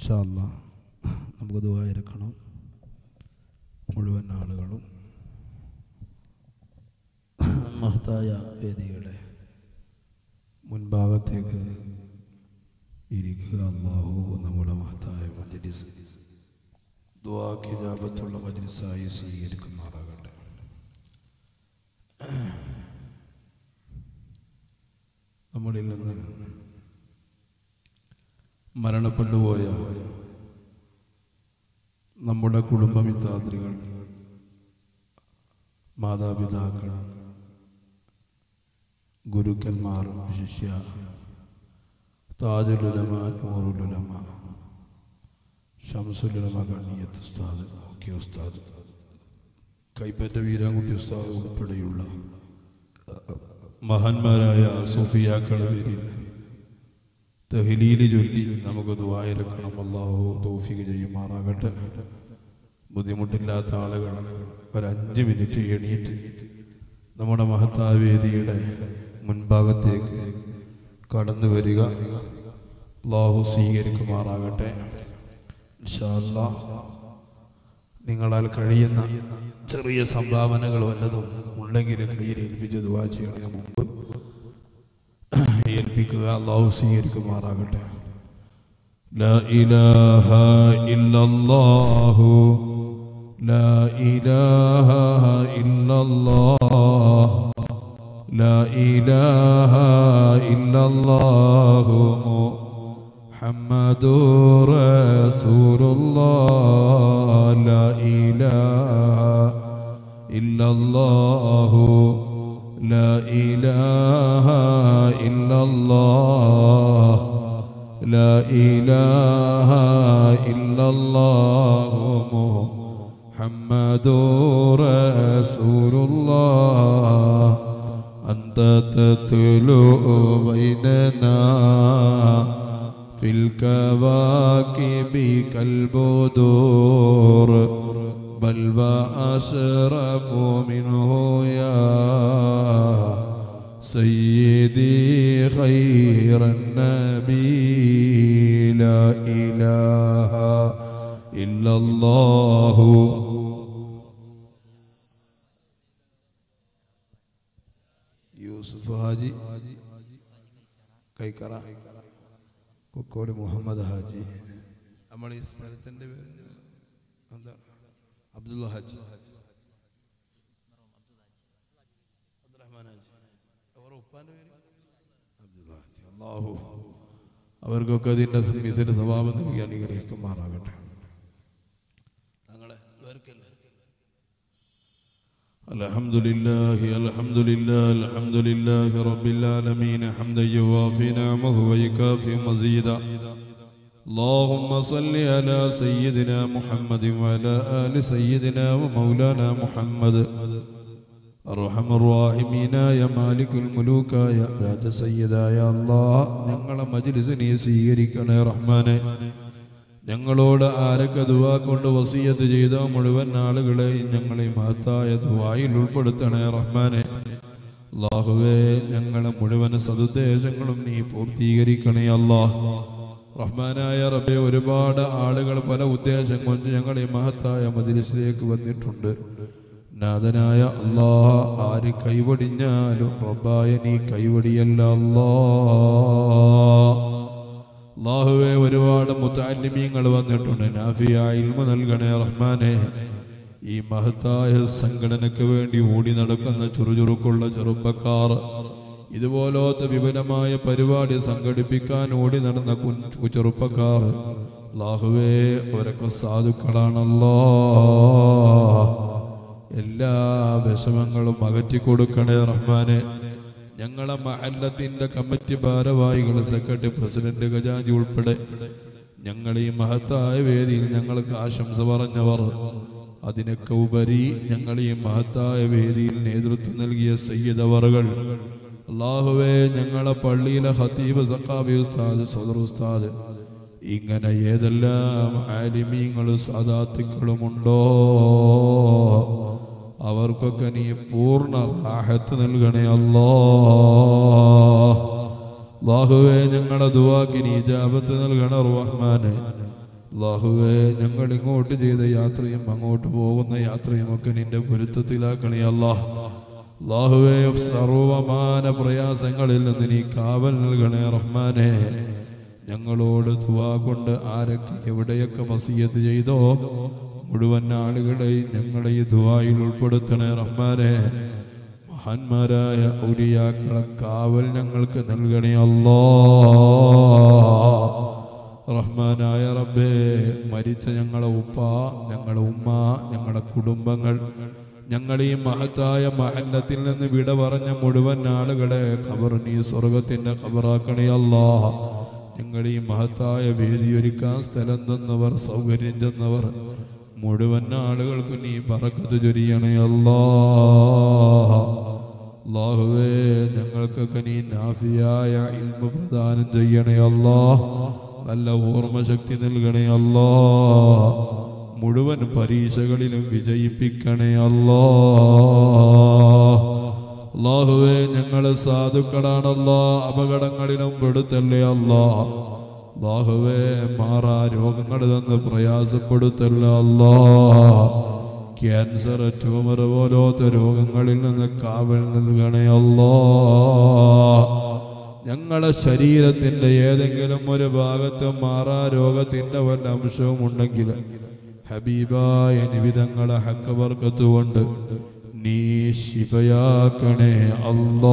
ഇൻഷാല്ല നമുക്ക് ദുബായിരിക്കണം മുഴുവൻ ആളുകളും മഹത്തായ വേദിയുടെ മുൻഭാഗത്തേക്ക് ഇരിക്കുക അള്ളാഹു നമ്മുടെ മഹത്തായ മജ്ലിസ് ദുആക്ക് ജാപത്തുള്ള മജ്ലിസായി സ്വീകരിക്കുമാറാകട്ടെ നമ്മളിൽ നിന്ന് മരണപ്പെട്ടുപോയ നമ്മുടെ കുടുംബമിത്രാദ്രികൾ മാതാപിതാക്കൾ ഗുരുക്കന്മാർ ശിഷ്യ താജുലുലമ നൂറുലുലമ ഷംസുലുലമ കണ്ണിയത്ത് ഉസ്താദ് ഓക്കെ ഉസ്താദ് കൈപ്പറ്റ വീരാൻകുട്ടി ഉസ്താദ് ഉൾപ്പെടെയുള്ള മഹാന്മാരായ സുഫിയാക്കളുടെ പേരിൽ തഹലീല് ചൊല്ലി നമുക്ക് ദുവായിരക്കണം അള്ളാഹു തൗഫീഖ് ചെയ്യുമാറാകട്ടെ ബുദ്ധിമുട്ടില്ലാത്ത ആളുകൾ ഒരു അഞ്ച് മിനിറ്റ് എണീറ്റ് നമ്മുടെ മഹത്തായ വേദിയുടെ മുൻഭാഗത്തേക്ക് കടന്നു വരിക അള്ളാഹു സ്വീകരിക്കുമാറാകട്ടെ ഇൻഷാ അല്ലാ നിങ്ങളാൽ കഴിയുന്ന ചെറിയ സംഭാവനകൾ വല്ലതും ഉണ്ടെങ്കിൽ കയ്യിൽ ഏൽപ്പിച്ച് ദുവാ ചെയ്യുന്നതിന് മുമ്പ് ഏൽപ്പിക്കുക അള്ളാഹു സ്വീകരിക്കുമാറാകട്ടെ لا إله إلا الله لا إله إلا الله لا إله إلا الله محمد رسول الله لا إله إلا الله لا إله إلا الله لا إله إلا الله محمد رسول الله أنت تتلو بيننا في الكواكب كالبدور بل وأشرف منه يا سيدي خير النبي لا إله إلا الله യൂസുഫ് ഹാജി കൈക്കറ കൊക്കോട് മുഹമ്മദ് ഹാജി നമ്മൾ ഈ സ്ഥലത്തിൻ്റെ പേര് എന്താ അബ്ദുള്ള ഹാജി അബ്ദുറഹ്മാൻ ഹാജി അവരുടെ ഉപ്പാൻ്റെ പേര് അബ്ദുള്ള ഹാജി അള്ളാഹു അവർക്കൊക്കെ അതിൻ്റെ ഇതിൻ്റെ സ്വഭാവം നൽകി അനുഗ്രഹിക്കുമാറാകട്ടെ തങ്ങളെ ഇവർക്കല്ലേ الحمد لله الحمد لله الحمد لله رب العالمين حمدا يوافي نعمه ويكافي مزيدا اللهم صل على سيدنا محمد وعلى آل سيدنا ومولانا محمد أرحم الراحمين يا مالك الملوك يا ذات سيدا يا الله ഞങ്ങളെ മജ്ലിസിനെ സ്വീകരിക്കണേ റഹ്മാനെ ഞങ്ങളോട് ആരൊക്കെ ദുവാ കൊണ്ട് വസീയത്ത് ചെയ്ത മുഴുവൻ ആളുകളെയും ഞങ്ങളെ മഹത്തായ ദുവായിൽ ഉൾപ്പെടുത്തണേ റഹ്മാനെ അള്ളാഹുവേ ഞങ്ങളെ മുഴുവൻ സതുദ്ദേശങ്ങളും നീ പൂർത്തീകരിക്കണേ അല്ലാ റഹ്മാനായ റബ്ബെ ഒരുപാട് ആളുകൾ പല ഉദ്ദേശം കൊണ്ട് ഞങ്ങളെ മഹത്തായ മദിരിസിലേക്ക് വന്നിട്ടുണ്ട് നാഥനായ അള്ളാഹ ആര് കൈവടിഞ്ഞാലും റബ്ബായ നീ കൈവടിയല്ല അല്ലാ അള്ളാഹുവെ ഒരുപാട് മുത്താലിമീങ്ങൾ വന്നിട്ടുണ്ട് നാഫിയ ഇൽമ നൽകണേ റഹ്മാനെ ഈ മഹത്തായ സംഘടനയ്ക്ക് വേണ്ടി ഓടി നടക്കുന്ന ചുറുചുറുക്കുള്ള ചെറുപ്പക്കാർ ഇതുപോലത്തെ വിപുലമായ പരിപാടി സംഘടിപ്പിക്കാൻ ഓടി നടന്ന കു- ചെറുപ്പക്കാർ അള്ളാഹുവേ അവരൊക്കെ സാധുക്കളാണല്ലോ എല്ലാ വിഷമങ്ങളും അകറ്റി കൊടുക്കണേ റഹ്മാനെ ഞങ്ങളെ മഹല്ലത്തിന്റെ കമ്മിറ്റി ഭാരവാഹികൾ സെക്രട്ടറി പ്രസിഡന്റ് ഖജാജി ഉൾപ്പെടെ ഞങ്ങൾ ഈ മഹത്തായ വേദിയിൽ ഞങ്ങൾക്ക് ആശംസ പറഞ്ഞവർ അതിനൊക്കെ ഉപരി ഞങ്ങൾ ഈ മഹത്തായ വേദിയിൽ നേതൃത്വം നൽകിയ സയ്യിദവറുകൾ അള്ളാഹുവേ ഞങ്ങളെ പള്ളിയിലെ ഹത്തീബ് സക്കാബി ഉസ്താദ് സദർ ഉസ്താദ് ഇങ്ങനെ ഏതെല്ലാം ആലിമീങ്ങളും സാദാത്തുക്കളുമുണ്ടോ അവർക്കൊക്കെ നീ പൂർണ്ണ റാഹത്ത് നൽകണേ അല്ലോ അള്ളാഹുവേ ഞങ്ങളുടെ ദുവാക്ക് നീ ജാപത്ത് നൽകണ റഹ്മാനെ അള്ളാഹുവേ ഞങ്ങൾ ഇങ്ങോട്ട് ചെയ്ത യാത്രയും അങ്ങോട്ട് പോകുന്ന യാത്രയും ഒക്കെ നിന്റെ പൊരുത്തത്തിലാക്കണേ അല്ലാഹ് അള്ളാഹുവേ സർവമാന പ്രയാസങ്ങളിൽ നിന്ന് നീ കാവൽ നൽകണേ റഹ്മാനെ ഞങ്ങളോട് ദുവാ കൊണ്ട് ആരൊക്കെ എവിടെയൊക്കെ വസീയത്ത് ചെയ്തോ മുഴുവൻ ആളുകളെയും ഞങ്ങളെ ഈ ദുവായിൽ ഉൾപ്പെടുത്തണേ റഹ്മാനെ മഹാന്മാരായ ഔലിയാക്കളെ കാവൽ ഞങ്ങൾക്ക് നൽകണേ അല്ലാ റഹ്മാനായ റബ്ബേ മരിച്ച ഞങ്ങളെ ഉപ്പ ഞങ്ങളെ ഉമ്മ ഞങ്ങളുടെ കുടുംബങ്ങൾ ഞങ്ങൾ ഈ മഹത്തായ മഹല്ലത്തിൽ നിന്ന് വിട പറഞ്ഞ മുഴുവൻ ആളുകളെ ഖബർ നീ സ്വർഗത്തിന്റെ ഖബറാക്കണേ അല്ലാ ഞങ്ങൾ ഈ മഹത്തായ വേദിയൊരുക്കാൻ സ്ഥലം തന്നവർ സൗകര്യം ചെന്നവർ മുഴുവൻ ആളുകൾക്ക് നീ പറക്കത്ത് ചൊരിയണേ അല്ലാ അല്ലാഹുവേ ഞങ്ങൾക്കൊക്കെ നീ നാഫിയായ ഇൽമ പ്രദാനം ചെയ്യണേ അല്ലാ നല്ല ഓർമ്മശക്തി നൽകണേ അല്ലാ മുഴുവൻ പരീക്ഷകളിലും വിജയിപ്പിക്കണേ അല്ലാ അള്ളാഹുവേ ഞങ്ങള് സാധുക്കളാണല്ലോ അപകടങ്ങളിലും പെടുത്തല്ലേ അല്ലാ അള്ളാഹുവേ മാറാ രോഗങ്ങൾ തന്ന് പ്രയാസപ്പെടുത്തല്ല അല്ലാ ക്യാൻസർ ട്യൂമർ പോലത്തെ രോഗങ്ങളിൽ നിന്ന് കാവൽ നൽകണേ അല്ലാ ഞങ്ങളുടെ ശരീരത്തിന്റെ ഏതെങ്കിലും ഒരു ഭാഗത്ത് മാറാ രോഗത്തിന്റെ വല്ല അംശവും ഉണ്ടെങ്കിൽ ഹബീബായ നിവിധങ്ങളെ ഹക്കവർക്കത്തുകൊണ്ട് നീ ശിവയാക്കണേ അല്ലാ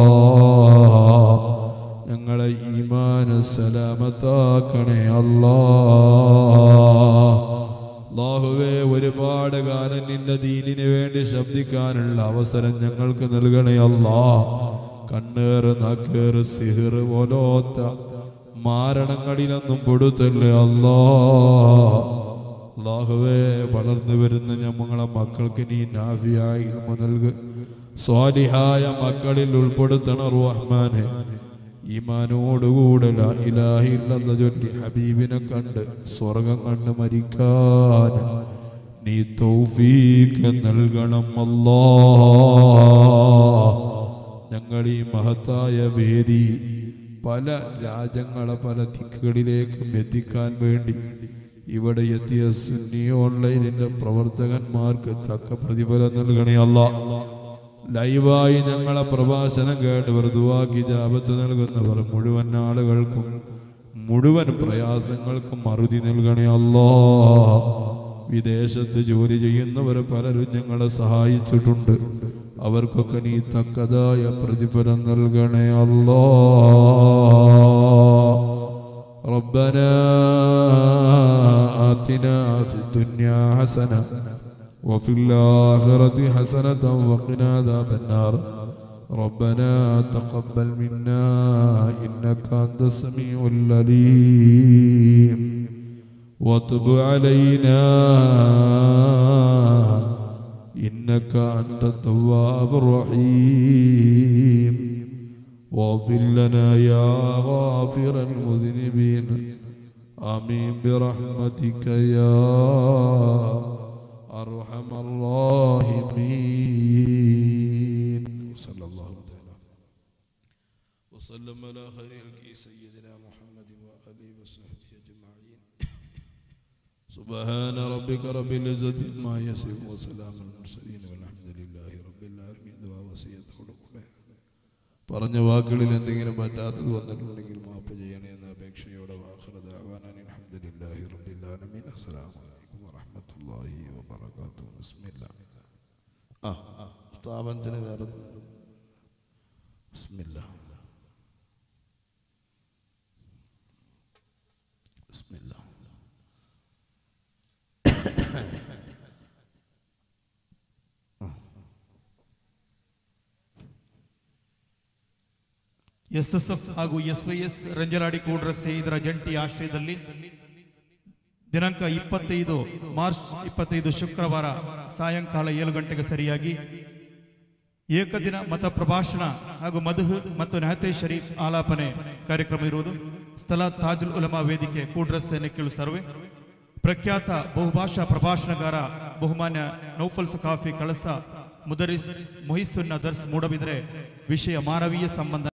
ഞങ്ങളെ ഈമാന സലാമത്താക്കണേ അല്ലാ അല്ലാഹുവേ ഒരുപാട് കാലം നിന്റെ ദീനിന് വേണ്ടി ശബ്ദിക്കാനുള്ള അവസരം ഞങ്ങൾക്ക് നൽകണേ അല്ലാ കണ്ണേറ് നാക്കേറ് സിഹിറ് പോലോത്ത മാരണങ്ങളിലൊന്നും പെടുത്തല്ലേ അല്ലാ അള്ളാഹുവേ വളർന്നു വരുന്ന ഞമ്മങ്ങളെ മക്കൾക്ക് നീ നാഫിയായി ഇൽമ നൽകു സ്വാലിഹായ മക്കളിൽ ഉൾപ്പെടുത്തണ റഹ്മാനെ ഈമാനോടുകൂടെ ലാ ഇലാഹ ഇല്ലല്ലാഹ് ചൊല്ലി ഹബീബിനെ കണ്ട് സ്വർഗം കണ്ട് മരിക്കാൻ നീ തൗഫീഖ് നൽകണം അല്ലാ ഞങ്ങൾ ഈ മഹത്തായ വേദി പല രാജ്യങ്ങളെ പല ദിക്കുകളിലേക്കും എത്തിക്കാൻ വേണ്ടി ഇവിടെ എത്തിയ സുന്നി ഓൺലൈനിന്റെ പ്രവർത്തകന്മാർക്ക് തക്ക പ്രതിഫലം നൽകണേ അല്ല ലൈവായി ഞങ്ങളെ പ്രഭാഷണം കേട്ടവർ ദുവാക്കി ജാപത്ത് നൽകുന്നവർ മുഴുവൻ ആളുകൾക്കും മുഴുവൻ പ്രയാസങ്ങൾക്കും മറുതി നൽകണേ അല്ലാ വിദേശത്ത് ജോലി ചെയ്യുന്നവർ പലരും ഞങ്ങളെ സഹായിച്ചിട്ടുണ്ട് അവർക്കൊക്കെ നീ തക്കതായ പ്രതിഫലം നൽകണേ അല്ലാ ربنا آتنا في الدنيا حسنة وفي الآخرة حسنة وقنا عذاب النار ربنا تقبل منا إنك أنت السميع العليم وتب علينا إنك أنت التواب الرحيم واغفر لنا يا غافر المذنبين آمين برحمتك يا أرحم الراحمين صلى الله تعالى وسلم على خير خلقه سيدنا محمد وآله وصحبه أجمعين سبحان ربك رب العزة عما يصفون وسلام على المرسلين والحمد لله رب العالمين دعاء وصية പറഞ്ഞ വാക്കുകളിൽ എന്തെങ്കിലും പറ്റാത്തത് വന്നിട്ടുണ്ടെങ്കിൽ മാപ്പ് ചെയ്യണേ എന്ന അപേക്ഷയോടെ അലഹമുല്ലാഹി റബ്ബില്ലാലമീൻ അസ്സലാമു അലൈക്കും വറഹ്മത്തുള്ളാഹി വബറകാതുഹു ബിസ്മില്ലാ ആ സ്ഥാപനത്തിന് വേറെ ബിസ്മില്ലാ ബിസ്മില്ലാ ಎಸ್ ಎಸ್ ಎಫ್ ಹಾಗೂ ಎಸ್ ವೈ ಎಸ್ ರಂಜಲಾಡಿ ಕೂಡ್ರಸ್ಸೆ ಇದರ ಜಂಟಿ ಆಶ್ರಯದಲ್ಲಿ ದಿನಾಂಕ ಇಪ್ಪತ್ತೈದು ಮಾರ್ಚ್ ಇಪ್ಪತ್ತೈದು ಶುಕ್ರವಾರ ಸಾಯಂಕಾಲ ಏಳು ಗಂಟೆಗೆ ಸರಿಯಾಗಿ ಏಕದಿನ ಮತ ಪ್ರಭಾಷಣ ಹಾಗೂ ಮಧು ಮತ್ತು ನೆಹತೆ ಶರೀಫ್ ಆಲಾಪನೆ ಕಾರ್ಯಕ್ರಮ ಇರುವುದು ಸ್ಥಳ ತಾಜುಲ್ ಉಲಮಾ ವೇದಿಕೆ ಕೂಡ್ರಸ್ಸೆ ನೆಕ್ಕಿಳು ಸರ್ವೆ ಪ್ರಖ್ಯಾತ ಬಹುಭಾಷಾ ಪ್ರಭಾಷಣಗಾರ ಬಹುಮಾನ್ಯ ನೌಫಲ್ ಸಖಾಫಿ ಕಳಸ ಮುದರಿಸ್ ಮೊಹಿಸುನ್ನ ದರ್ಸ್ ಮೂಡಬಿದ್ರೆ ವಿಷಯ ಮಾನವೀಯ ಸಂಬಂಧ